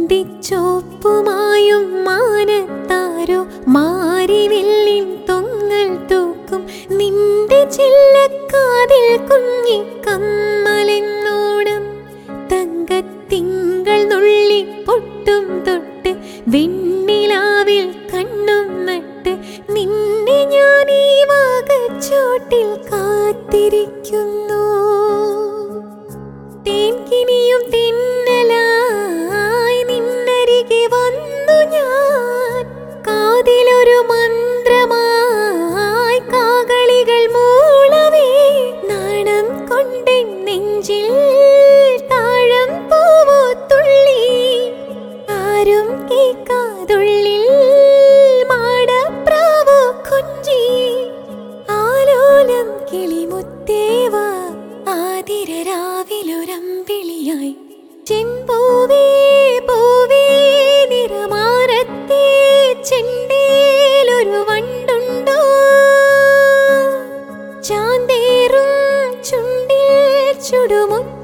അന്തിച്ചോപ്പുമായും മാനത്താരോ മാരിവില്ലിൻ തൊങ്ങൽ തൂക്കും നിന്റെ ചില്ലക്കാതിൽ കുഞ്ഞിക്കമ്മലെന്നോണം തങ്കത്തിങ്കൾ നുള്ളി പൊട്ടും തൊട്ട് വെണ്ണിലാവിൽ കണ്ണും നട്ട് നിന്നെ ഞാൻ ഈ വാകച്ചോട്ടിൽ കാത്തിരിക്കുന്നു തേൻകിനിയും തിന്നലായി നിന്നരികെ വന്നു ഞാൻ കാതിലൊരു മന്ത്രമായി കാകളികൾ മൂളവേ നാണം കൊണ്ടെൻ നെഞ്ചിൽ താഴം പൂവോ തുള്ളി ആരും കേൾക്കാതുള്ളിൽ മാടപ്രാവോ കൊഞ്ചി ആലോലം കിളിമുത്തേവ ആതിര രാവിലൊരമ്പിളിയായി ചെമ്പൂവേ പൂവേ നിറമാരത്തെ ചെണ്ടേലൊരു വണ്ടുണ്ടോ ചാന്തേറും ചുണ്ടിൽ ചുടുമുത്ത